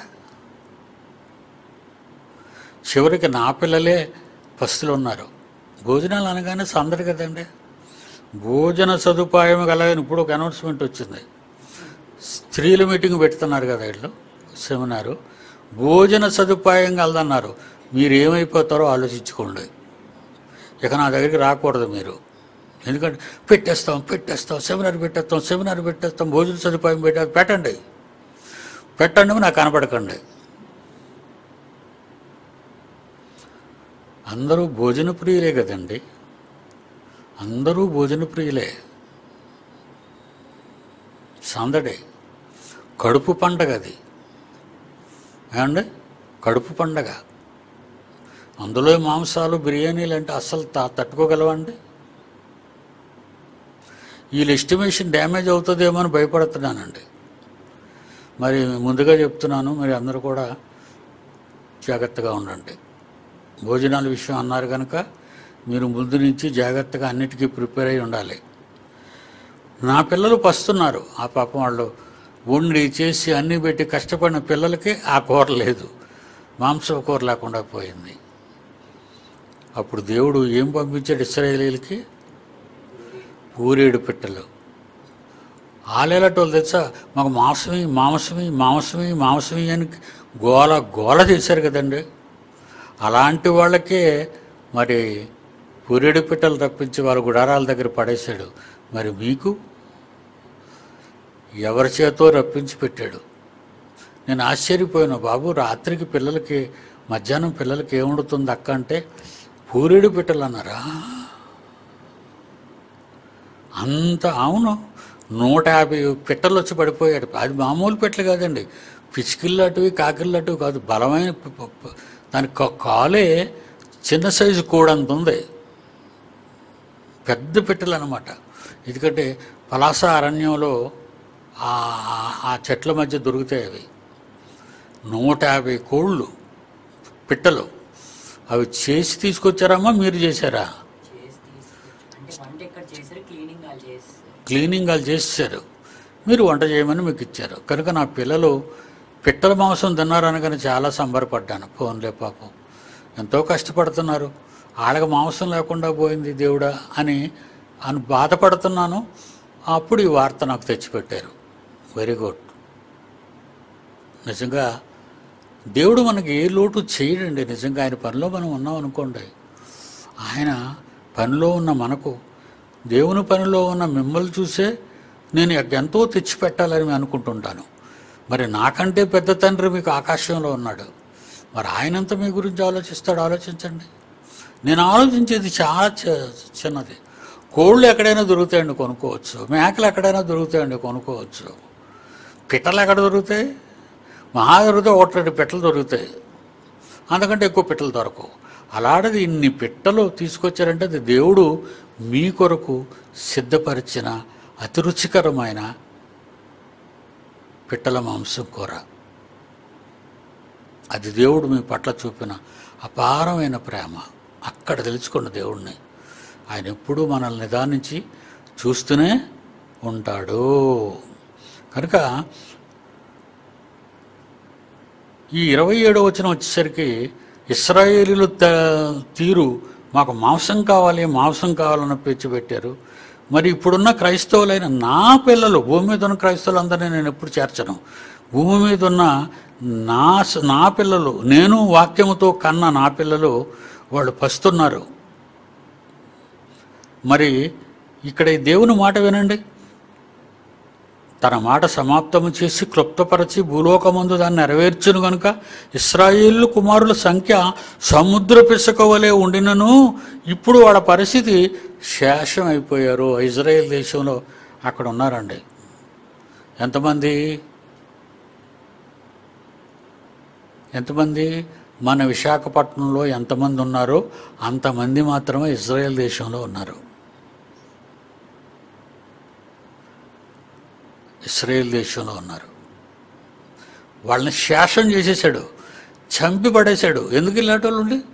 చివరికి నా పిల్లలే పస్తులు ఉన్నారు భోజనాలు అనగానే సందడి కదండి భోజన సదుపాయం కలగని ఇప్పుడు ఒక అనౌన్స్మెంట్ వచ్చింది స్త్రీల మీటింగ్ పెడుతున్నారు కదా వీళ్ళు సెమినారు భోజన సదుపాయం కలదన్నారు మీరు ఏమైపోతారో ఆలోచించుకోండి ఇక నా దగ్గరికి రాకూడదు మీరు ఎందుకంటే పెట్టేస్తాం పెట్టేస్తాం సెమినార్ పెట్టేస్తాం సెమినార్ పెట్టేస్తాం భోజన సదుపాయం పెట్టే పెట్టండి పెట్టండి నాకు కనపడకండి అందరూ భోజన ప్రియులే కదండి అందరూ భోజన ప్రియులే సందడే కడుపు పండగ అది ఏమండి కడుపు పండగ అందులో మాంసాలు బిర్యానీలు అంటే అస్సలు త తట్టుకోగలవండి వీళ్ళ ఎస్టిమేషన్ డ్యామేజ్ అవుతుందేమో అని భయపడుతున్నానండి మరి ముందుగా చెప్తున్నాను మరి అందరూ కూడా జాగ్రత్తగా ఉండండి భోజనాల విషయం అన్నారు కనుక మీరు ముందు నుంచి జాగ్రత్తగా అన్నిటికీ ప్రిపేర్ అయి ఉండాలి నా పిల్లలు పస్తున్నారు ఆ పాపం వాళ్ళు వండి చేసి అన్నీ పెట్టి కష్టపడిన పిల్లలకి ఆ కూర లేదు మాంసం కూర లేకుండా పోయింది అప్పుడు దేవుడు ఏం పంపించాడు ఇస్రాయేలీలకి పూరేడు పిట్టలు ఆలేలటోళ్ళు తెచ్చా మాకు మాంసమి మాంసమి మాంసమి మాంసమి అని గోల గోల చేశారు కదండి అలాంటి వాళ్ళకే మరి పూరేడు పిట్టలు తప్పించి వాళ్ళ గుడారాల దగ్గర పడేశాడు మరి మీకు ఎవరి చేతో రప్పించి పెట్టాడు నేను ఆశ్చర్యపోయాను బాబు రాత్రికి పిల్లలకి మధ్యాహ్నం పిల్లలకి ఏముండుతుంది అక్క అంటే పూరేడు పిట్టలు అన్నారా అంత అవును నూట యాభై పిట్టలు వచ్చి పడిపోయాడు అది మామూలు పెట్టలు కాదండి పిచ్చికిళ్ళటివి కాకిళ్ళటివి కాదు బలమైన ప- ప- ప- దాని కా- కాలే చిన్న సైజు కూడంత ఉంది పెద్ద పెట్టెలు అనమాట ఎందుకంటే పలాస అరణ్యంలో ఆ ఆ- ఆ చెట్ల మధ్య దొరుకుతాయి అవి నూట యాభై కోళ్ళు పిట్టలు అవి చేసి తీసుకొచ్చారమ్మా మీరు చేశారా చేసి తీసుకొచ్చి అంటే వంట ఇక్కడ చేశారు క్లీనింగ్ వాళ్ళు చేస్తారు క్లీనింగ్ వాళ్ళు చేశారు మీరు వంట చేయమని మీకు ఇచ్చారు కనుక నా పిల్లలు పిట్టల మాంసం తిన్నారనగానే చాలా సంబరపడ్డాను ఫోన్లే పాపం ఎంతో కష్టపడుతున్నారు వాళ్ళకి మాంసం లేకుండా పోయింది దేవుడా అని అని బాధపడుతున్నాను అప్పుడు ఈ వార్త నాకు తెచ్చిపెట్టారు వెరీ గుడ్ నిజంగా దేవుడు మనకి ఏ లోటు చేయడండి నిజంగా ఆయన పనిలో మనం ఉన్నాం అనుకోండి ఆయన పనిలో ఉన్న మనకు దేవుని పనిలో ఉన్న మిమ్మల్ని చూసే నేను ఎంతో తెచ్చిపెట్టాలని నేను అనుకుంటుంటాను మరి నాకంటే పెద్ద తండ్రి మీకు ఆకాశంలో ఉన్నాడు మరి ఆయనంత మీ గురించి ఆలోచిస్తాడు ఆలోచించండి నేను ఆలోచించేది చాలా చి- చిన్నది కోళ్ళు ఎక్కడైనా దొరుకుతాయండి కొనుక్కోవచ్చు మేకలు ఎక్కడైనా దొరుకుతాయండి కొనుక్కోవచ్చు పిట్టలు ఎక్కడ దొరుకుతాయి మహా దొరికితే ఒకటి రెండు పిట్టలు దొరుకుతాయి అంతకంటే ఎక్కువ పిట్టలు దొరకవు అలాంటిది ఇన్ని పిట్టలు తీసుకొచ్చారంటే అది దేవుడు మీ కొరకు సిద్ధపరిచిన అతి రుచికరమైన పిట్టల మాంసం కూర అది దేవుడు మీ పట్ల చూపిన అపారమైన ప్రేమ అక్కడ తెలుసుకోండి దేవుడిని ఆయన ఎప్పుడూ మనల్ని నిదానించి చూస్తూనే ఉంటాడు కనుక ఈ ఇరవై ఏడో వచ్చిన వచ్చేసరికి ఇస్రాయేలీలు త తీరు మాకు మాంసం కావాలి మాంసం కావాలని పేచి పెట్టారు మరి ఇప్పుడున్న క్రైస్తవులైన నా పిల్లలు భూమి మీద ఉన్న క్రైస్తవులందరినీ నేను ఎప్పుడు చేర్చను భూమి మీద ఉన్న నా స- నా పిల్లలు నేను వాక్యముతో కన్న నా పిల్లలు వాళ్ళు పస్తున్నారు మరి ఇక్కడ ఈ దేవుని మాట వినండి తన మాట సమాప్తము చేసి క్లుప్తపరచి భూలోకమందు దాన్ని నెరవేర్చును గనుక ఇస్రాయేళ్ళు కుమారుల సంఖ్య సముద్ర పిసక వలె ఉండినను ఇప్పుడు వాళ్ళ పరిస్థితి శేషం అయిపోయారు ఇజ్రాయెల్ దేశంలో అక్కడ ఉన్నారండి ఎంతమంది ఎంతమంది మన విశాఖపట్నంలో ఎంతమంది ఉన్నారో అంతమంది మాత్రమే ఇజ్రాయెల్ దేశంలో ఉన్నారు ఇస్రాయేల్ దేశంలో ఉన్నారు వాళ్ళని శాసనం చేసేసాడు చంపి పడేశాడు ఎందుకు ఇలాంటి వాళ్ళు ఉండి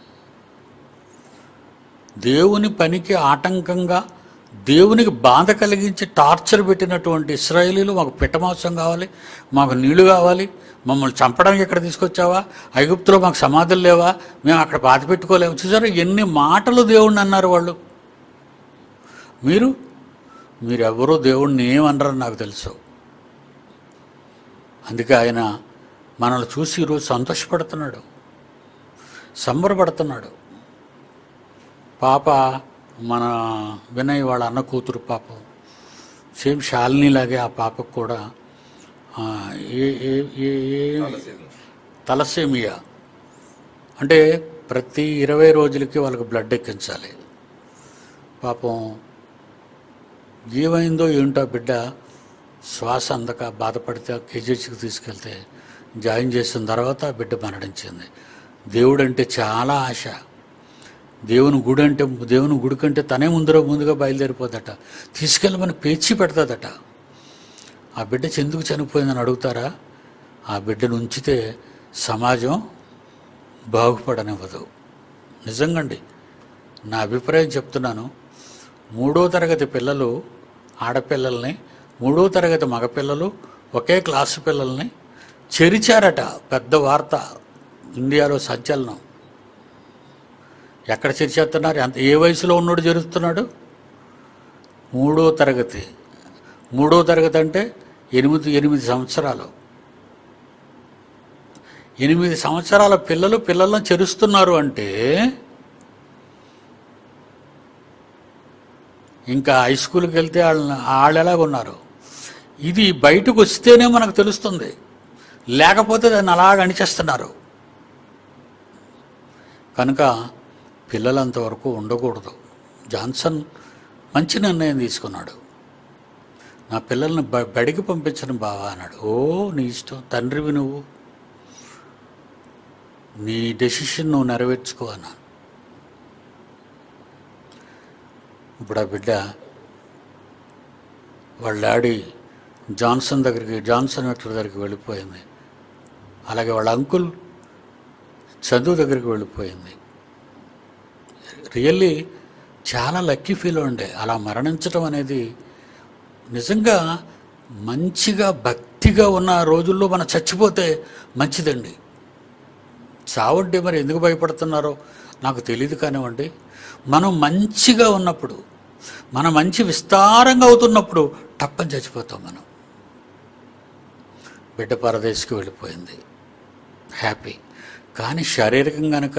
దేవుని పనికి ఆటంకంగా దేవునికి బాధ కలిగించి టార్చర్ పెట్టినటువంటి ఇస్రాయేలీలు మాకు పిట్టమాంసం కావాలి మాకు నీళ్లు కావాలి మమ్మల్ని చంపడానికి ఎక్కడ తీసుకొచ్చావా ఐగుప్తులో మాకు సమాధులు లేవా మేము అక్కడ బాధ పెట్టుకోలేము చూసారా ఎన్ని మాటలు దేవుణ్ణి అన్నారు వాళ్ళు మీరు మీరు ఎవరో దేవుణ్ణి ఏమనరని నాకు తెలుసు అందుకే ఆయన మనల్ని చూసి ఈరోజు సంతోషపడుతున్నాడు సంబరపడుతున్నాడు పాప మన వినయ్ వాళ్ళ అన్న కూతురు పాపం సేమ్ శాలినిలాగే ఆ పాపకు కూడా ఆ, ఏ ఏ ఏ ఏ- తలసేమియా అంటే ప్రతి ఇరవై రోజులకి వాళ్ళకి బ్లడ్ ఎక్కించాలి పాపం ఏమైందో ఏంటో బిడ్డ శ్వాస అందక బాధపడితే కేజీహెచ్కి తీసుకెళ్తే జాయిన్ చేసిన తర్వాత ఆ బిడ్డ మరణించింది దేవుడు అంటే చాలా ఆశ దేవుని గుడి అంటే దేవుని గుడి కంటే తనే ముందర ముందుగా బయలుదేరిపోదట తీసుకెళ్ళమని పేచి పెడతాదట ఆ బిడ్డ చెందుకు చనిపోయిందని అడుగుతారా ఆ బిడ్డను ఉంచితే సమాజం బాగుపడనివ్వదు నిజంగండి నా అభిప్రాయం చెప్తున్నాను మూడో తరగతి పిల్లలు ఆడపిల్లల్ని మూడో తరగతి మగపిల్లలు ఒకే క్లాసు పిల్లల్ని చెరిచారట పెద్ద వార్త ఇండియాలో సంచలనం ఎక్కడ చెరిచేస్తున్నారు ఎంత ఏ వయసులో ఉన్నోడు జరుగుతున్నాడు మూడో తరగతి మూడో తరగతి అంటే ఎనిమిది ఎనిమిది సంవత్సరాలు ఎనిమిది సంవత్సరాల పిల్లలు పిల్లలను చెరుస్తున్నారు అంటే ఇంకా హై స్కూల్కి వెళ్తే వాళ్ళ వాళ్ళు ఎలాగ ఉన్నారు ఇది బయటకు వస్తేనే మనకు తెలుస్తుంది లేకపోతే దాన్ని అలాగ అణిచేస్తున్నారు కనుక పిల్లలంతవరకు ఉండకూడదు జాన్సన్ మంచి నిర్ణయం తీసుకున్నాడు నా పిల్లల్ని బ బడికి పంపించను బావా అన్నాడు ఓ నీ ఇష్టం తండ్రివి నువ్వు నీ డెసిషన్ నువ్వు నెరవేర్చుకో అన్నాను ఇప్పుడు ఆ బిడ్డ వాళ్ళ డాడీ జాన్సన్ దగ్గరికి జాన్సన్ వెక్టర్ దగ్గరికి వెళ్ళిపోయింది అలాగే వాళ్ళ అంకుల్ చదువు దగ్గరికి వెళ్ళిపోయింది రియల్లీ చాలా లక్కీ ఫీల్ ఉండే అలా మరణించడం అనేది నిజంగా మంచిగా భక్తిగా ఉన్న రోజుల్లో మనం చచ్చిపోతే మంచిదండి చావంటే మరి ఎందుకు భయపడుతున్నారో నాకు తెలియదు కానివ్వండి మనం మంచిగా ఉన్నప్పుడు మనం మంచి విస్తారంగా అవుతున్నప్పుడు టప్పని చచ్చిపోతాం మనం బిడ్డ పరదేశికి వెళ్ళిపోయింది హ్యాపీ కానీ శారీరకం గనక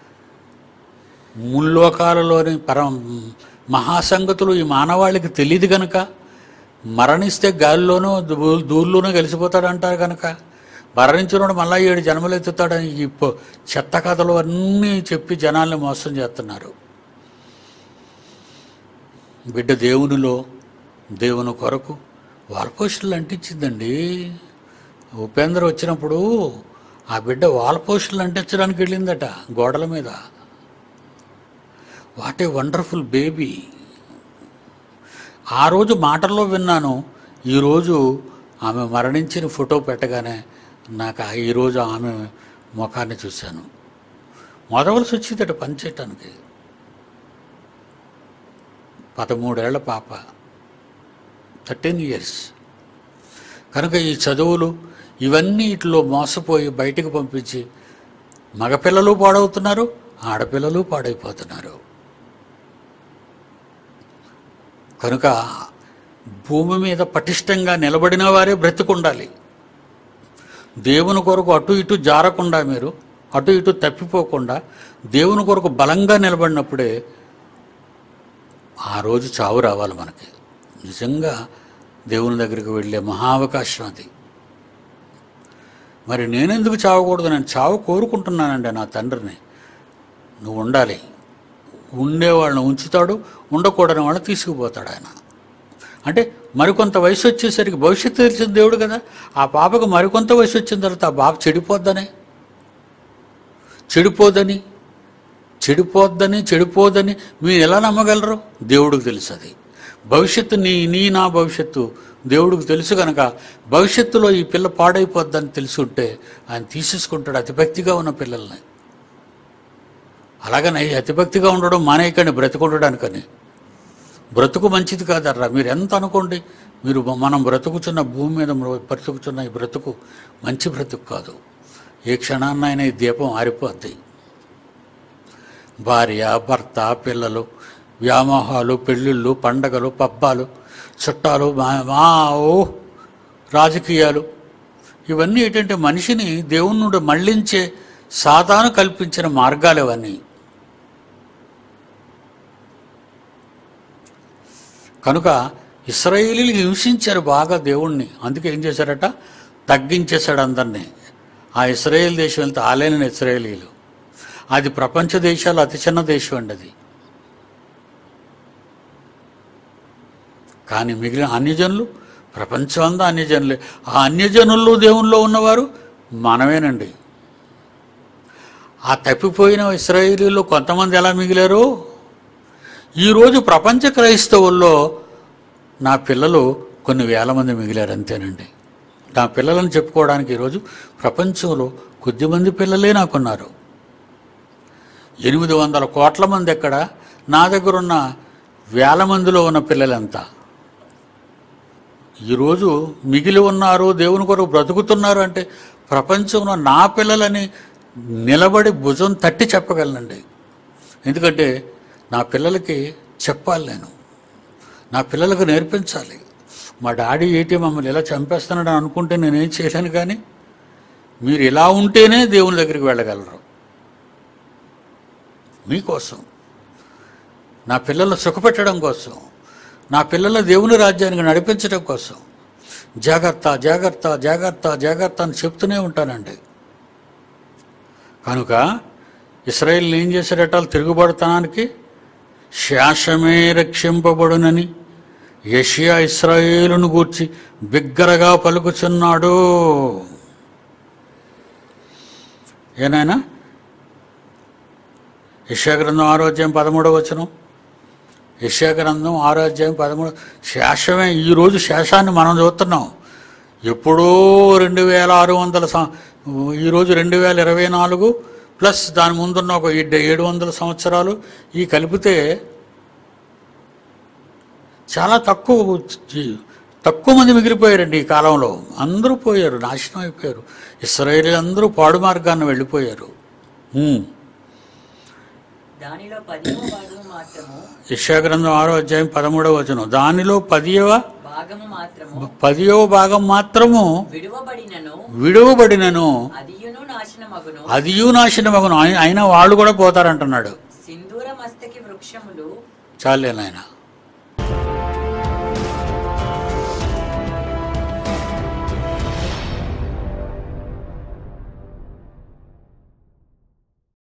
ముల్లోకాలలోని పరం మహాసంగతులు ఈ మానవాళికి తెలియదు గనక మరణిస్తే గాలిలోనూ దూ- దూర్లోనూ కలిసిపోతాడు అంటారు కనుక మరణించినోడు మళ్ళా ఏడు జన్మలు ఎత్తుతాడని ఈ పొ- చెత్త కథలు అన్నీ చెప్పి జనాల్ని మోసం చేస్తున్నారు బిడ్డ దేవునిలో దేవుని కొరకు వాల్పోస్టులు అంటించిందండి ఉపేంద్ర వచ్చినప్పుడు ఆ బిడ్డ వాల్పోస్టులు అంటించడానికి వెళ్ళిందట గోడల మీద వాట్ ఏ వండర్ఫుల్ బేబీ ఆ రోజు మాటల్లో విన్నాను ఈరోజు ఆమె మరణించిన ఫోటో పెట్టగానే నాకు ఆ ఈరోజు ఆమె ముఖాన్ని చూశాను మొదవలసి వచ్చిందట పని చేయటానికి పదమూడేళ్ల పాప థర్టీన్ ఇయర్స్ కనుక ఈ చదువులు ఇవన్నీ ఇట్లో మోసపోయి బయటికి పంపించి మగపిల్లలు పాడవుతున్నారు ఆడపిల్లలు పాడైపోతున్నారు కనుక భూమి మీద పటిష్టంగా నిలబడిన వారే బ్రతికుండాలి దేవుని కొరకు అటు ఇటు జారకుండా మీరు అటు ఇటు తప్పిపోకుండా దేవుని కొరకు బలంగా నిలబడినప్పుడే ఆ రోజు చావు రావాలి మనకి నిజంగా దేవుని దగ్గరికి వెళ్ళే మహావకాశం అది మరి నేనెందుకు చావకూడదు నేను చావు కోరుకుంటున్నానండి నా తండ్రిని నువ్వు ఉండాలి ఉండేవాళ్ళని ఉంచుతాడు ఉండకూడని వాళ్ళని తీసుకుపోతాడు ఆయన అంటే మరికొంత వయసు వచ్చేసరికి భవిష్యత్తు తెలిసిన దేవుడు కదా ఆ పాపకు మరికొంత వయసు వచ్చిన తర్వాత ఆ పాప చెడిపోద్దనే చెడిపోదని చెడిపోద్దని చెడిపోదని మీరు ఎలా నమ్మగలరు దేవుడికి తెలుసు అది భవిష్యత్తు నీ నీ నా భవిష్యత్తు దేవుడికి తెలుసు కనుక భవిష్యత్తులో ఈ పిల్ల పాడైపోద్దని తెలుసుంటే ఆయన తీసేసుకుంటాడు అతిభక్తిగా ఉన్న పిల్లల్ని అలాగని అతిభక్తిగా ఉండడం మానేయకండి బ్రతికుండడానికని బ్రతుకు మంచిది కాదర్రా మీరు ఎంత అనుకోండి మీరు మనం బ్రతుకుచున్న భూమి మీద బ్రతుకుచున్న ఈ బ్రతుకు మంచి బ్రతుకు కాదు ఏ క్షణాన్నైనా ఈ దీపం ఆరిపోద్ది భార్య భర్త పిల్లలు వ్యామోహాలు పెళ్ళిళ్ళు పండగలు పబ్బాలు చుట్టాలు మా- మా ఓ రాజకీయాలు ఇవన్నీ ఏంటంటే మనిషిని దేవుని నుండి మళ్ళించే సాతాను కల్పించిన మార్గాలు ఇవన్నీ కనుక ఇస్రాయేలీలు హింసించారు బాగా దేవుణ్ణి అందుకే ఏం చేశారట తగ్గించేశాడు అందరినీ ఆ ఇస్రాయేల్ దేశం వెళ్తే ఆలేని ఇస్రాయేలీలు అది ప్రపంచ దేశాలు అతి చిన్న దేశం అండి అది కానీ మిగిలిన అన్యజనులు ప్రపంచం అంతా అన్యజనులే ఆ అన్యజనుల్లో దేవుల్లో ఉన్నవారు మనమేనండి ఆ తప్పిపోయిన ఇస్రాయేలీలో కొంతమంది ఎలా మిగిలారో ఈరోజు ప్రపంచ క్రైస్తవుల్లో నా పిల్లలు కొన్ని వేల మంది మిగిలారు అంతేనండి నా పిల్లలను చెప్పుకోవడానికి ఈరోజు ప్రపంచంలో కొద్దిమంది పిల్లలే నాకున్నారు ఎనిమిది వందల కోట్ల మంది ఎక్కడ నా దగ్గర ఉన్న వేల మందిలో ఉన్న పిల్లలంతా ఈరోజు మిగిలి ఉన్నారు దేవుని కొరకు బ్రతుకుతున్నారు అంటే ప్రపంచంలో నా పిల్లలని నిలబడి భుజం తట్టి చెప్పగలనండి ఎందుకంటే నా పిల్లలకి చెప్పాలి నేను నా పిల్లలకు నేర్పించాలి మా డాడీ ఏంటి మమ్మల్ని ఇలా చంపేస్తున్నాడు అనుకుంటే నేనేం చేయలేను కానీ మీరు ఇలా ఉంటేనే దేవుని దగ్గరికి వెళ్ళగలరు మీకోసం నా పిల్లలను సుఖపెట్టడం కోసం నా పిల్లల దేవుని రాజ్యానికి నడిపించడం కోసం జాగ్రత్త జాగ్రత్త జాగ్రత్త జాగ్రత్త అని చెప్తూనే ఉంటానండి కనుక ఇస్రాయేల్ ఏం చేశారట వాళ్ళు తిరుగుబడతనానికి శాసమే రక్షింపబడునని యషియా ఇస్రాయేలును గూర్చి బిగ్గరగా పలుకుచున్నాడు ఏనాయనా యశా గ్రంథం ఆరోగ్యం పదమూడవ వచనం యశా గ్రంథం ఆరోగ్యం పదమూడు శేషమే ఈరోజు శేషాన్ని మనం చూస్తున్నాం ఎప్పుడో రెండు వేల ఆరు వందల సం ఈరోజు రెండు వేల ఇరవై నాలుగు ప్లస్ దాని ముందున్న ఒక ఏడు- ఏడు వందల సంవత్సరాలు ఈ కలిపితే చాలా తక్కువ జీ- తక్కువ మంది మిగిలిపోయారండి ఈ కాలంలో అందరూ పోయారు నాశనం అయిపోయారు ఇస్రాయేలీ అందరూ పాడు మార్గాన్ని వెళ్ళిపోయారు హ్మ్. దానిలో పదివ భాగము మాత్రము యశాగ్రంథం ఆరో అధ్యాయం పదమూడవ వచనం దానిలో పదియవ భాగము మాత్రము పదియవ భాగం మాత్రము విడువబడినను విడువబడినను అదియును నాశనమగును అదియు నాశనమగును అయి- అయినా వాళ్ళు కూడా పోతారంటున్నాడు సింధూర మస్తకి వృక్షములు చాలే నాయన